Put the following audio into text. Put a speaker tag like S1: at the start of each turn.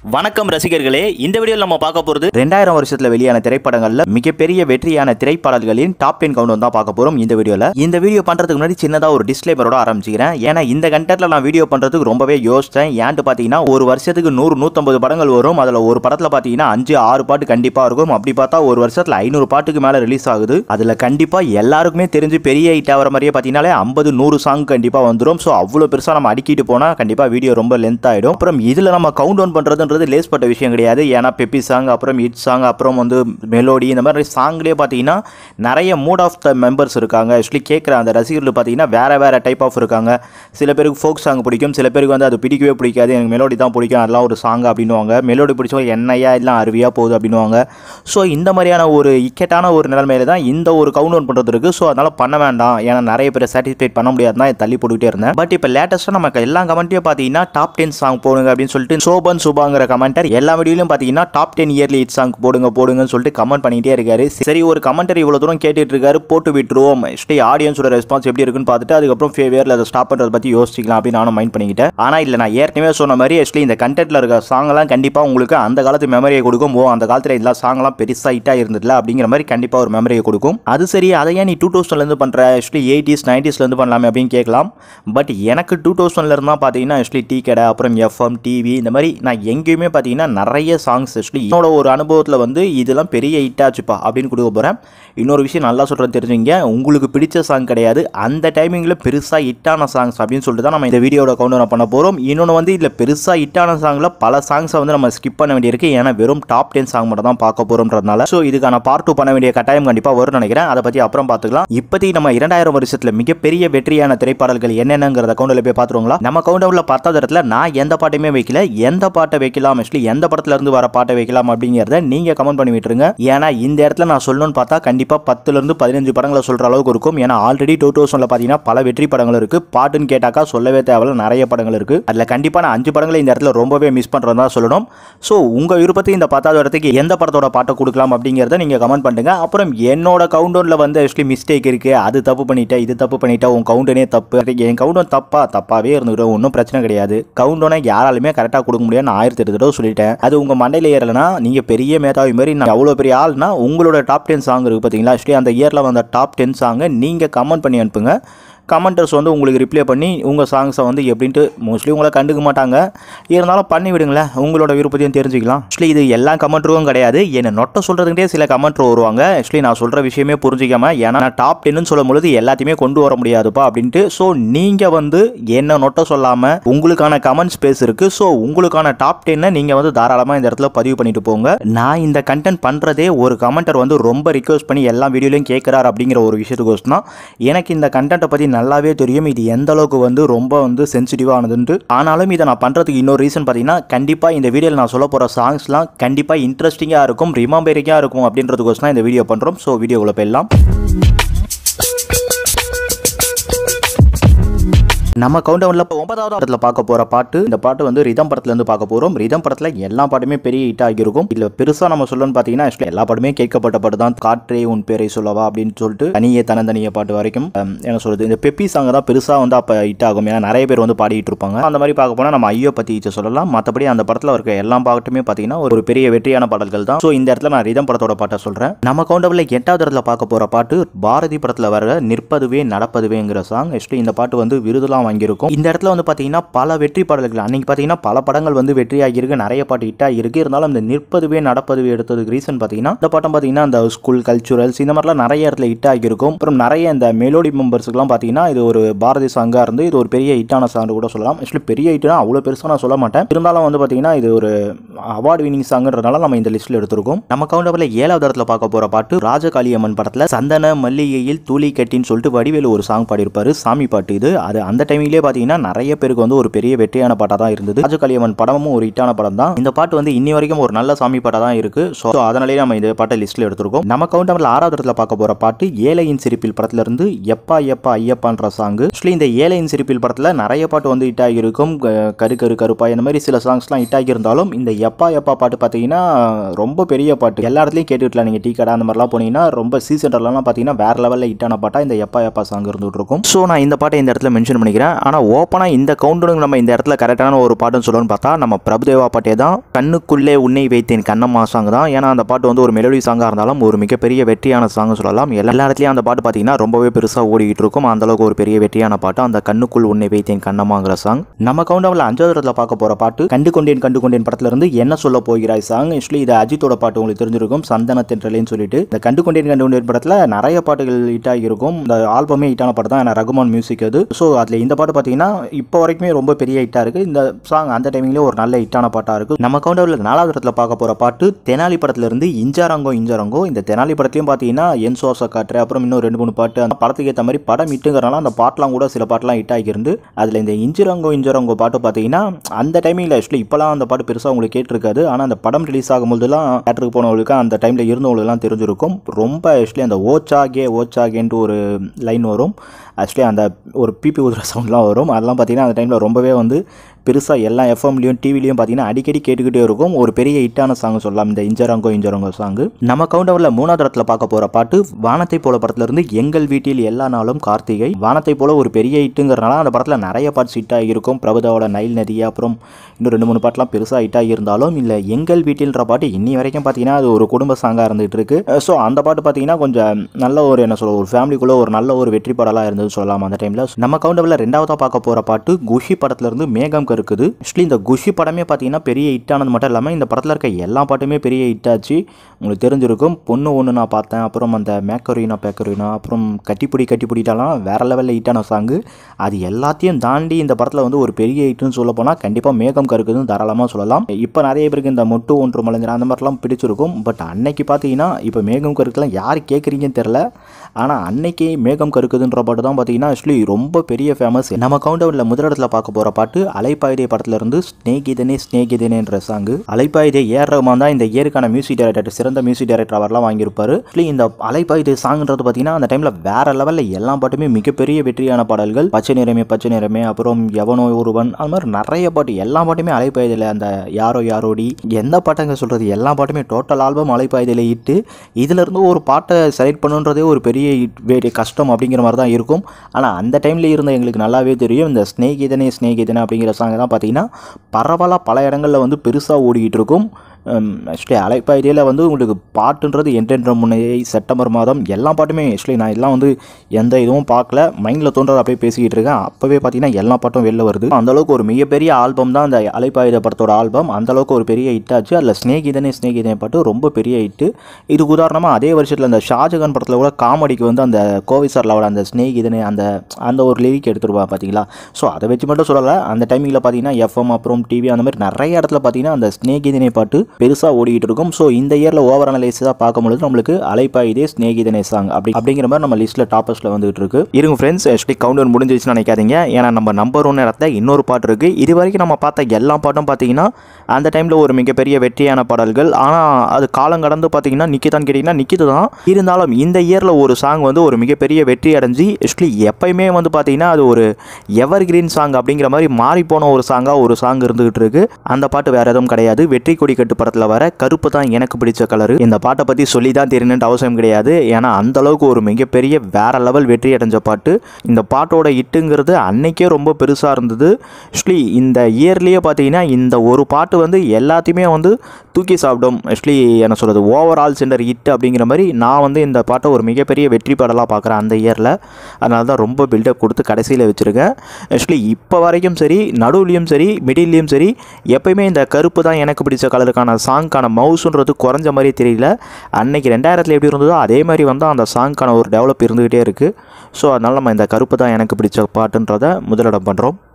S1: வணக்கம் ரசிகர்களே இந்த வீடியோவில் நம்ம பார்க்க போகிறது ரெண்டாயிரம் வருஷத்துல வெளியான திரைப்படங்கள்ல மிகப்பெரிய வெற்றியான திரைப்பாடல்களின் டாப் டென் கவுண்ட் தான் பார்க்க போறோம் இந்த வீடியோல இந்த வீடியோ பண்றதுக்கு முன்னாடி சின்னதா ஒரு டிஸ்க்ளைமரோட ஆரம்பிச்சுக்கிறேன் ஏன்னா இந்த கண்டென்ட்ல நான் வீடியோ பண்றதுக்கு ரொம்பவே யோசிச்சேன் ஏன்ட்டு பாத்தீங்கன்னா ஒரு வருஷத்துக்கு நூறு நூத்தம்பது படங்கள் வரும் அதுல ஒரு படத்துல பாத்தீங்கன்னா அஞ்சு ஆறு பாட்டு கண்டிப்பா இருக்கும் அப்படி பார்த்தா ஒரு வருஷத்துல ஐநூறு பாட்டுக்கு மேல ரிலீஸ் ஆகுது அதுல கண்டிப்பா எல்லாருக்குமே தெரிஞ்சு பெரிய ஹிட் ஆகிற மாதிரியே பாத்தீங்கன்னாலே ஐம்பது நூறு சாங் கண்டிப்பா வந்துடும் ஸோ அவ்வளோ பெருசா நம்ம அடிக்கிட்டு போனா கண்டிப்பா வீடியோ ரொம்ப லென்த் ஆயிடும் அப்புறம் இதுல நம்ம கவுண்ட் டவுன் பண்றதுன்றது லேஸ்பட்ட விஷயம் கிடையாது ஏன்னா பெப்பி சாங் அப்புறம் ஹிட் சாங் அப்புறம் வந்து மெலோடி இந்த மாதிரி சாங்லேயே பார்த்தீங்கன்னா நிறைய மூட் ஆஃப் த மெம்பர்ஸ் இருக்காங்க ஆக்சுவலி கேட்குற அந்த ரசிகர்கள் பார்த்தீங்கன்னா வேற வேற டைப் ஆஃப் இருக்காங்க சில பேருக்கு ஃபோக் சாங் பிடிக்கும் சில பேருக்கு வந்து அது பிடிக்கவே பிடிக்காது எனக்கு மெலோடி தான் பிடிக்கும் அதெல்லாம் ஒரு சாங் அப்படின்னுவாங்க மெலோடி பிடிச்சவங்க என்னையா எல்லாம் அருவியாக போகுது அப்படின்னுவாங்க ஸோ இந்த மாதிரியான ஒரு இக்கெட்டான ஒரு நிலைமையில தான் இந்த ஒரு கவுண்ட் டவுன் பண்ணுறது இருக்குது ஸோ அதனால் பண்ண வேண்டாம் ஏன்னா நிறைய பேரை சாட்டிஸ்ஃபைட் பண்ண முடியாது தான் தள்ளி போட்டுக்கிட்டே இருந்தேன் பட் இப்போ லேட்டஸ்ட்டாக நமக்கு எல்லா கமெண்ட்டையும் பார்த்தீங்கன்னா டாப் டென் சாங் போடுங்க அப்படின்னு சொல்லிட்டு சோபன் சுபாங்கிற கமெண்டர் எல்லா வீடியோலையும் பார்த்தீங்கன்னா top ten yearly hit song போடுங்க போடுங்கன்னு சொல்லிட்டு கமெண்ட் பண்ணிகிட்டே இருக்காரு சரி ஒரு கமெண்டர் இவ்வளோ தூரம் கேட்டுட்டு இருக்காரு போட்டு விட்டுருவோம் ஸ்டே ஆடியன்ஸோட ரெஸ்பான்ஸ் எப்படி இருக்குன்னு பார்த்துட்டு அதுக்கப்புறம் ஃபேவியரில் அதை ஸ்டாப் பண்ணுறத பற்றி யோசிக்கலாம் அப்படின்னு நானும் மைண்ட் பண்ணிக்கிட்டேன் ஆனால் இல்லை நான் ஏற்கனவே சொன்ன மாதிரி ஆக்சுவலி இந்த கண்டென்ட்டில் இருக்க சாங்லாம் கண்டிப்பாக உங்களுக்கு அந்த காலத்து மெமரியை கொடுக்கும் ஓ அந்த காலத்தில் இதெல்லாம் சாங்லாம் பெருசாக ஹிட்டாக இருந்ததில்ல அப்படிங்கிற மாதிரி கண்டிப்பாக ஒரு மெமரியை கொடுக்கும் அது சரி அதை ஏன் நீ டூ தௌசண்ட்லேருந்து பண்ணுற ஆக்சுவலி எயிட்டிஸ் நைன்டிஸ்லேருந்து பண்ணலாமே அப்படின்னு கேட்கலாம் பட் எனக்கு டூ தௌசண்ட்லேருந்து தான் பார்த்தீங்கன்னா ஆக்சுவலி டீ கடை அப்புறம் எஃப்எம் டிவி இந்த மாதிரி நான் எங்கேயுமே பார்த்தீங்கன்னா நிறைய சாங்ஸ் ஆக்சுவலி என்னோட ஒரு அனுபவத்தில் வந்து இதெல்லாம் பெரிய ஹிட் ஆச்சுப்பா அப்படின்னு கொடுக்க போகிறேன் இன்னொரு விஷயம் நல்லா சொல்கிறது தெரிஞ்சுங்க உங்களுக்கு பிடிச்ச சாங் கிடையாது அந்த டைமிங்கில் பெருசாக ஹிட்டான சாங்ஸ் அப்படின்னு சொல்லிட்டு தான் நம்ம இந்த வீடியோட கவுண்ட் பண்ண போகிறோம் இன்னொன்று வந்து இதில் பெருசாக ஹிட்டான சாங்கில் பல சாங்ஸை வந்து நம்ம ஸ்கிப் பண்ண வேண்டியிருக்கு ஏன்னா வெறும் டாப் டென் சாங் மட்டும் தான் பார்க்க போகிறோம்ன்றதுனால ஸோ இதுக்கான பார்ட் டூ பண்ண வேண்டிய கட்டாயம் கண்டிப்பாக வரும்னு நினைக்கிறேன் அதை பற்றி அப்புறம் பார்த்துக்கலாம் இப்போதைக்கு நம்ம இரண்டாயிரம் வருஷத்தில் மிகப்பெரிய வெற்றியான திரைப்பாடல்கள் என்னென்னங்கிறத கவுண்டில் போய் பார்த்துருங்களா நம்ம கவுண்டவுல பத்தாவது இடத்துல நான் எந்த பாட்டையுமே வைக்கல எந்த பாட்டை வைக்கலாம் ஆக்சுவலி எந்த படத்துல இருந்து வர பாட்டை வைக்கலாம் அப்படிங்கிறத நீங்க கமெண்ட் பண்ணி விட்டுருங்க ஏன்னா இந்த இடத்துல நான் சொல்லணும்னு பார்த்தா கண்டிப்பா பத்துல இருந்து பதினஞ்சு படங்களை சொல்ற அளவுக்கு இருக்கும் ஏன்னா ஆல்ரெடி டூ தௌசண்ட்ல பாத்தீங்கன்னா பல வெற்றி படங்கள் இருக்கு பாட்டுன்னு கேட்டாக்கா சொல்லவே தேவையில்ல நிறைய படங்கள் இருக்கு அதுல கண்டிப்பா நான் அஞ்சு படங்களை இந்த இடத்துல ரொம்பவே மிஸ் பண்றதா சொல்லணும் ஸோ உங்க விருப்பத்தை இந்த பத்தாவது இடத்துக்கு எந்த படத்தோட பாட்டை கொடுக்கலாம் அப்படிங்கிறத நீங்க கமெண்ட் பண்ணுங்க அப்புறம் என்னோட கவுண்டவுன்ல வந்து ஆக்சுவலி மிஸ்டேக் இருக்கு அது தப்பு பண்ணிட்டேன் இது தப்பு பண்ணிட்டேன் உன் கவுண்டனே தப்பு என் கவுண்டவுன் தப்பா தப்பாவே இருந்துக்கிட்டோம் ஒன்றும் பிரச்சனை கிடையாது கவுண்டோனை யாராலுமே கரெக்டாக கொடுக்க முடியாது நான் ஆயிரத்தி எட்டு தடவை சொல்லிட்டேன் அது உங்கள் மண்டையில் ஏறலைன்னா நீங்கள் பெரிய மேதாவி மாதிரி நான் அவ்வளோ பெரிய ஆள்னா உங்களோட டாப் டென் சாங் இருக்குது பார்த்தீங்களா ஆக்சுவலி அந்த இயரில் வந்த டாப் டென் சாங்கை நீங்கள் கமெண்ட் பண்ணி அனுப்புங்க கமெண்டர்ஸ் வந்து உங்களுக்கு ரிப்ளை பண்ணி உங்கள் சாங்ஸை வந்து எப்படின்ட்டு மோஸ்ட்லி உங்களை கண்டுக்க மாட்டாங்க இருந்தாலும் பண்ணி விடுங்களேன் உங்களோட விருப்பத்தையும் தெரிஞ்சுக்கலாம் ஆக்சுவலி இது எல்லா கமெண்ட்ருக்கும் கிடையாது என்னை நொட்டை சொல்கிறதுக்கிட்டே சில கமெண்ட்ரு வருவாங்க ஆக்சுவலி நான் சொல்கிற விஷயமே புரிஞ்சிக்காம ஏன்னா நான் டாப் டென்னு சொல்லும் பொழுது எல்லாத்தையுமே கொண்டு வர முடியாதுப்பா அப்படின்ட்டு ஸோ நீங்கள் வந்து என்ன நொட்டை சொல்லாமல் உங்களுக்கான கமெண்ட் ஸ்பேஸ் இருக்குது ஸோ உங்களுக்கான டாப் டென்னை நீங்கள் வந்து தாராளமாக இந்த இடத்துல பதிவு பண்ணிட்டு போங்க நான் இந்த கண்டென்ட் பண்ணுறதே ஒரு கமெண்டர் வந்து ரொம்ப ரிக்வஸ்ட் பண்ணி எல்லா வீடியோலையும் கேட்குறாரு அப்படிங்கிற ஒரு விஷயத்துக்கோசம் தான் எனக்கு இந்த கண்டென்ட்டை பற்றி நல்லாவே தெரியும் இது எந்த அளவுக்கு வந்து ரொம்ப வந்து சென்சிட்டிவானதுன்ட்டு ஆனாலும் இதை நான் பண்ணுறதுக்கு இன்னொரு ரீசன் பார்த்தீங்கன்னா கண்டிப்பாக இந்த வீடியோவில் நான் சொல்ல போகிற சாங்ஸ்லாம் கண்டிப்பாக இன்ட்ரெஸ்டிங்காக இருக்கும் ரிமெம்பரிங்காக இருக்கும் அப்படின்றதுக்கோசம் தான் இந்த வீடியோ பண்ணுறோம் ஸோ வீடியோக்குள்ளே போயிடலாம் நம்ம கவுண்டவுனில் இப்போ ஒன்பதாவது இடத்துல பார்க்க போகிற பாட்டு இந்த பாட்டு வந்து ரிதம் படத்துலேருந்து பார்க்க போகிறோம் ரிதம் படத்தில் எல்லா பாட்டுமே பெரிய ஹிட் ஆகியிருக்கும் இதில் பெருசாக நம்ம சொல்லணும்னு பார்த்தீங்கன்னா actually எல்லா பாட்டுமே கேட்கப்பட்ட பாட்டு தான் காற்றே உன் பேரை சொல்லவா அப்படின்னு சொல்லிட்டு தனியே தனந்தனிய பாட்டு வரைக்கும் ஹம், என்ன சொல்கிறது இந்த பெப்பி சாங் தான் பெருசாக வந்து அப்போ ஹிட் ஆகும் ஏன்னா நிறைய பேர் வந்து பாடிட்டு இருப்பாங்க அந்த மாதிரி பார்க்க போனால் நம்ம ஐயோ பற்றி சொல்லலாம் மற்றபடி அந்த படத்தில் இருக்க எல்லா பாட்டுமே பார்த்தீங்கன்னா ஒரு பெரிய வெற்றியான பாடல்கள் தான் ஸோ இந்த இடத்துல நான் ரிதம் படத்தோட பாட்டை சொல்கிறேன் நம்ம கவுண்டவில் எட்டாவது இடத்துல பார்க்க போகிற பாட்டு பாரதி படத்தில் வர நிற்பதுவே நடப்பதுவேங்கிற சாங் ஆக்சுவலி இந்த பாட்டு வந்து விருதுலாம் வாங்கியிருக்கும் இந்த இடத்துல வந்து பார்த்தீங்கன்னா பல வெற்றி பாடல்கள் அன்னைக்கு பார்த்தீங்கன்னா பல படங்கள் வந்து வெற்றியாகி இருக்கு நிறைய பாட்டு ஹிட் ஆகியிருக்கு இருந்தாலும் இந்த நிற்பதுவே நடப்பதுவே எடுத்ததுக்கு ரீசன் பார்த்தீங்கன்னா இந்த பாட்டம் பார்த்தீங்கன்னா இந்த ஸ்கூல் கல்ச்சுரல்ஸ் இந்த மாதிரிலாம் நிறைய இடத்துல ஹிட் ஆகியிருக்கும் அப்புறம் நிறைய இந்த மெலோடி மெம்பர்ஸுக்குலாம் பார்த்தீங்கன்னா இது ஒரு பாரதி சாங்காக இருந்து இது ஒரு பெரிய ஹிட்டான சாங் கூட சொல்லலாம் ஆக்சுவலி பெரிய ஹிட்னா அவ்வளோ பெருசாக நான் சொல்ல மாட்டேன் இருந்தாலும் வந்து பார்த்தீங்கன்னா இது ஒரு அவார்டு வினிங் சாங்ன்றதுனால நம்ம இந்த லிஸ்ட்டில் எடுத்திருக்கோம் நம்ம கவுண்டபில் ஏழாவது இடத்துல பார்க்க போகிற பாட்டு ராஜகாளியம்மன் படத்தில் சந்தன மல்லிகையில் தூளி கட்டின்னு சொல்லிட்டு வடிவேலு ஒரு சாங் பாடியிருப்பாரு சாமி பாட்டு இது அது அந்த டைமிலே பார்த்தீங்கன்னா நிறைய பேருக்கு வந்து ஒரு பெரிய வெற்றியான பாட்டாக தான் இருந்தது ராஜகாளியம்மன் படமும் ஒரு ஹிட்டான படம் தான் இந்த பாட்டு வந்து இன்னி வரைக்கும் ஒரு நல்ல சாமி பாட்டாக தான் இருக்கு ஸோ அதனாலேயே நம்ம இந்த பாட்டை லிஸ்ட்டில் எடுத்திருக்கோம் நம்ம கவுண்டபில் ஆறாவது இடத்துல பார்க்க போகிற பாட்டு ஏழையின் சிரிப்பில் படத்துல இருந்து எப்பா எப்பா ஐயப்பான்ற சாங் ஆக்சுவலி இந்த ஏழையின் சிரிப்பில் படத்தில் நிறைய பாட்டு வந்து ஹிட் ஆகியிருக்கும் க- கரு கரு கருப்பா இந்த மாதிரி சில சாங்ஸ்லாம் ஹிட் ஆகியிருந்தாலும் இந்த எப்பா எப்பா பாட்டு பார்த்தீங்கன்னா ரொம்ப பெரிய பாட்டு எல்லா இடத்துலையும் கேட்டுக்கலாம் நீங்கள் டீ கடை அந்த மாதிரிலாம் போனீங்கன்னா ரொம்ப சி சென்டர்லாம் பார்த்தீங்கன்னா வேற லெவலில் ஹிட்டான பாட்டா இந்த எப்பா எப்பா சாங் இருந்துட்டு இருக்கும் ஸோ நான் இந்த பாட்டை இந்த இடத்துல மென்ஷன் பண்ணிக்கிறேன் ஆனால் ஓப்பனாக இந்த கவுண்டனுக்கு நம்ம இந்த இடத்துல கரெக்டான ஒரு பாட்டுன்னு சொல்லணும்னு பார்த்தா நம்ம பிரபுதேவா பாட்டே தான் கண்ணுக்குள்ளே உன்னை வைத்தேன் கண்ணம்மா சாங் தான் ஏன்னா அந்த பாட்டு வந்து ஒரு மெலடி சாங்காக இருந்தாலும் ஒரு மிகப்பெரிய வெற்றியான சாங் சொல்லலாம் எல்லா இடத்துலையும் அந்த பாட்டு பார்த்தீங்கன்னா ரொம்பவே பெருசாக ஓடிக்கிட்டு இருக்கும் அந்த அளவுக்கு ஒரு பெரிய வெற்றியான பாட்டு அந்த கண்ணுக்குள் உன்னை வைத்தேன் கண்ணம்மாங்கிற சாங் நம்ம கவுண்டவில் அஞ்சாவது இடத்துல பார்க்க போகிற பாட்டு கண்டு கொண்டேன் கண்டு கொண்டேன் படத்துல இருந்து என்ன சொல்ல போகிறாய் சாங் ஆக்சுவலி இது அஜித்தோட பாட்டு உங்களுக்கு தெரிஞ்சிருக்கும் சந்தன தென்றலேன்னு சொல்லிட்டு இந்த கண்டு கொண்டேன் கண்டு கொண்டேன் படத்தில் நிறைய பாட்டுகள் ஹிட் ஆகியிருக்கும் இந்த ஆல்பமே ஹிட்டான பாட்டு தான் ஏன்னா ரகுமான் மியூசிக் அது ஸோ அதில் இந்த பாட்டு பார்த்தீங்கன்னா இப்போ வரைக்குமே ரொம்ப பெரிய ஹிட்டாக இருக்குது இந்த சாங் அந்த டைமிங்லேயே ஒரு நல்ல ஹிட்டான பாட்டாக இருக்குது நம்ம கவுண்டவில் நாலாவது இடத்துல பார்க்க போகிற பாட்டு தெனாலி படத்துல இருந்து இஞ்சாரங்கோ இஞ்சாரங்கோ இந்த தெனாலி படத்தையும் பார்த்தீங்கன்னா என் சோச காட்டுற அப்புறம் இன்னும் ரெண்டு மூணு பாட்டு அந்த படத்துக்கு ஏற்ற மாதிரி படம் ஹிட்டுங்கிறனால அந்த பாட்டெலாம் கூட சில பாட்டெலாம் ஹிட் ஆகியிருந்து அதில் இந்த இஞ்சிரங்கோ இஞ்சிரங்கோ பாட்டு பார்த்தீங்கன்னா அந்த டைமிங்கில் ஆக்சுவலி இப்போலாம் அந்த பாட்டு பெருசாக உங்களுக்கு கேட்டிருக்காது ஆனால் அந்த படம் ரிலீஸ் ஆகும்போதெல்லாம் தேட்டருக்கு போனவங்களுக்கு அந்த டைமில் இருந்தவங்களுக்குலாம் தெரிஞ்சிருக்கும் ரொம்ப ஆக்சுவலி அந்த ஓச்சாகே ஓச்சாகேன்ட்டு ஒரு லைன் வரும் ஆக்சுவலி அந்த ஒரு பிபி ஊதுற சவுண்ட்லாம் வரும் அதெல்லாம் பார்த்தீங்கன்னா அந்த டைமில் ரொம்பவே வந்து பெருசாக எல்லா எஃப்எம்லையும் டிவிலையும் பார்த்தீங்கன்னா அடிக்கடி கேட்டுக்கிட்டே இருக்கும் ஒரு பெரிய ஹிட்டான சாங் சொல்லலாம் இந்த இஞ்சரங்கோ இஞ்சரங்கோ சாங்கு நம்ம கவுண்டவரில் மூணாவது இடத்துல பார்க்க போகிற பாட்டு வானத்தை போல படத்துலேருந்து எங்கள் வீட்டில் எல்லா நாளும் கார்த்திகை வானத்தை போல ஒரு பெரிய ஹிட்டுங்கிறனால அந்த படத்தில் நிறைய பாட்ஸ் ஹிட் ஆகியிருக்கும் பிரபுதாவோட நைல் நதி அப்புறம் இன்னும் ரெண்டு மூணு பாட்டெலாம் பெருசாக ஹிட் ஆகியிருந்தாலும் இல்லை எங்கள் வீட்டில்ன்ற பாட்டு இன்னி வரைக்கும் பார்த்தீங்கன்னா அது ஒரு குடும்ப சாங்காக இருந்துகிட்டு இருக்கு ஸோ அந்த பாட்டு பார்த்தீங்கன்னா கொஞ்சம் நல்ல ஒரு என்ன சொல்ல ஒரு ஃபேமிலிக்குள்ளே ஒரு நல்ல ஒரு வெற்றி பாடலாக இருந்தது சொல்லலாம் அந்த டைமில் நம்ம கவுண்டவில் ரெண்டாவதாக பார்க்க போகிற பாட்டு குஷி படத்துலேருந்து மேகம் இருக்குது ஆக்சுவலி இந்த குஷி படமே பார்த்தீங்கன்னா பெரிய ஹிட் ஆனது மட்டும் இல்லாமல் இந்த படத்தில் இருக்க எல்லா பாட்டுமே பெரிய ஹிட் ஆச்சு உங்களுக்கு தெரிஞ்சிருக்கும் பொண்ணு ஒன்று நான் பார்த்தேன் அப்புறம் அந்த மேக்கரினா பேக்கரினா அப்புறம் கட்டிப்பிடி கட்டிப்பிடிட்டாலாம் வேற லெவலில் ஹிட்டான சாங்கு அது எல்லாத்தையும் தாண்டி இந்த படத்தில் வந்து ஒரு பெரிய ஹிட்னு சொல்ல போனால் கண்டிப்பாக மேகம் கருக்குதுன்னு தாராளமாக சொல்லலாம் இப்போ நிறைய பேருக்கு இந்த மொட்டு ஒன்று மலைஞர் அந்த மாதிரிலாம் பிடிச்சிருக்கும் பட் அன்னைக்கு பார்த்தீங்கன்னா இப்போ மேகம் கருக்குலாம் யார் கேட்குறீங்கன்னு தெரில ஆனால் அன்னைக்கு மேகம் கருக்குதுன்ற பாட்டு தான் பார்த்தீங்கன்னா ஆக்சுவலி ரொம்ப பெரிய ஃபேமஸ் நம்ம கவுண்டவுனில் முதலிடத்தில் பார்க்க போகிற பாட்டு அலைப்பாயுதே படத்துல இருந்து ஸ்னேகிதனே ஸ்னேகிதனேன்ற சாங்கு அலைப்பாயுதே ஏர் ரகுமான் தான் இந்த இயருக்கான மியூசிக் டைரக்டர் சிறந்த மியூசிக் டைரக்டர் அவர்லாம் வாங்கியிருப்பாரு ஆக்சுவலி இந்த அலைப்பாயுதே சாங்ன்றது பார்த்தீங்கன்னா அந்த டைமில் வேற லெவலில் எல்லா பாட்டுமே மிகப்பெரிய வெற்றியான பாடல்கள் பச்சை நிறமே பச்சை நிறமே அப்புறம் எவனோ ஒருவன் அது மாதிரி நிறைய பாட்டு எல்லா பாட்டுமே அலைப்பாயுதில் அந்த யாரோ யாரோடி எந்த பாட்டுங்க சொல்கிறது எல்லா பாட்டுமே டோட்டல் ஆல்பம் அலைப்பாயுதில் இட்டு இதிலிருந்து ஒரு பாட்டை செலக்ட் பண்ணுன்றதே ஒரு பெரிய hit, வேறு கஷ்டம் அப்படிங்கிற மாதிரி தான் இருக்கும் ஆனால் அந்த டைமில் இருந்த எங்களுக்கு நல்லாவே தெரியும் இந்த ஸ்னேகிதனே ஸ்னேகிதனே அப்படிங்கிற சாங் தான் பார்த்தீங்கன்னா பரவலாக பல இடங்களில் வந்து பெருசாக ஓடிக்கிட்டு இருக்கும் ஆக்சுவலி அலைப்பாயுதியில் வந்து உங்களுக்கு பாட்டுன்றது என்றென்ற முன்னையை செப்டம்பர் மாதம் எல்லா பாட்டுமே ஆக்சுவலி நான் எல்லாம் வந்து எந்த இதுவும் பார்க்கல மைண்டில் தோன்றதை அப்படியே பேசிக்கிட்டு இருக்கேன் அப்போவே பார்த்தீங்கன்னா எல்லா பாட்டும் வெளில வருது அந்த அளவுக்கு ஒரு மிகப்பெரிய ஆல்பம் தான் அந்த அலைப்பாயுத படத்தோட ஆல்பம் அந்த அளவுக்கு ஒரு பெரிய ஹிட் ஆச்சு அதில் ஸ்னேகிதனே ஸ்னேகிதனே பாட்டு ரொம்ப பெரிய ஹிட்டு இதுக்கு உதாரணமாக அதே வருஷத்தில் அந்த ஷாஜகான் படத்தில் கூட காமெடிக்கு வந்து அந்த கோவை சார்லாவோட அந்த ஸ்னேகிதனே அந்த அந்த ஒரு லிரிக் எடுத்துருவா பார்த்தீங்களா ஸோ அதை வச்சு மட்டும் சொல்லலை அந்த டைமிங்கில் பார்த்தீங்கன்னா எஃப்எம் அப்புறம் டிவி அந்த மாதிரி நிறைய இடத்துல பார்த்தீங்கன்னா அந்த ஸ்னேகிதனே பாட்டு பெருசாக ஓடிக்கிட்டு இருக்கும் ஸோ இந்த இயரில் ஓவர் அனலைஸாக பார்க்கும்பொழுது நம்மளுக்கு அலைப்பாயுதே ஸ்னேகிதனே சாங் அப்படி அப்படிங்கிற மாதிரி நம்ம லிஸ்ட்டில் டாப்பர்ஸில் வந்துகிட்டு இருக்கு இருங்க ஃப்ரெண்ட்ஸ் ஆக்சுவலி கவுண்டர் முடிஞ்சிச்சுன்னு நினைக்காதீங்க ஏன்னா நம்ம நம்பர் ஒன் இடத்துல இன்னொரு பாட்டு இருக்கு இது வரைக்கும் நம்ம பார்த்த எல்லா பாட்டும் பார்த்தீங்கன்னா அந்த டைமில் ஒரு மிகப்பெரிய வெற்றியான பாடல்கள் ஆனால் அது காலம் கடந்து பார்த்தீங்கன்னா நிக்கிதான்னு கேட்டிங்கன்னா நிக்கிது தான் இருந்தாலும் இந்த இயரில் ஒரு சாங் வந்து ஒரு மிகப்பெரிய வெற்றி அடைஞ்சு ஆக்சுவலி எப்பயுமே வந்து பார்த்தீங்கன்னா அது ஒரு எவர் கிரீன் சாங் அப்படிங்கிற மாதிரி மாறி போன ஒரு சாங்காக ஒரு சாங் இருந்துகிட்டு இருக்கு அந்த பாட்டு வேற எதுவும் கிடையாது வெற்றி கொடி கட்டு படத்தில் வர கருப்பு தான் எனக்கு பிடிச்ச கலரு இந்த பாட்டை பற்றி சொல்லி தான் தெரியணுன்ட்டு அவசியம் கிடையாது ஏன்னா அந்த அளவுக்கு ஒரு மிகப்பெரிய வேற லெவல் வெற்றி அடைஞ்ச பாட்டு இந்த பாட்டோட ஹிட்டுங்கிறது அன்னைக்கே ரொம்ப பெருசாக இருந்தது ஆக்சுவலி இந்த இயர்லேயே பார்த்தீங்கன்னா இந்த ஒரு பாட்டு வந்து எல்லாத்தையுமே வந்து தூக்கி சாப்பிடும் ஆக்சுவலி என்ன சொல்கிறது ஓவரால் சென்டர் ஹிட் அப்படிங்கிற மாதிரி நான் வந்து இந்த பாட்டை ஒரு மிகப்பெரிய வெற்றி பாடலாக பார்க்குறேன் அந்த இயரில் அதனால தான் ரொம்ப பில்டப் கொடுத்து கடைசியில் வச்சுருக்கேன் ஆக்சுவலி இப்போ வரைக்கும் சரி நடுவுலையும் சரி மிடில்லையும் சரி எப்பயுமே இந்த கருப்பு தான் எனக்கு பிடிச்ச கலருக்கான சாங்க்கான மவுசுன்றது குறைஞ்ச மாதிரி தெரியல அன்னைக்கு ரெண்டாயிரத்தில் எப்படி இருந்ததோ அதே மாதிரி வந்து அந்த சாங்க்கான ஒரு டெவலப் இருந்துக்கிட்டே இருக்குது ஸோ அதனால் நம்ம இந்த கருப்பு தான் எனக்கு பிடிச்ச பாட்டுன்றதை முதலிடம் பண்ணுறோம்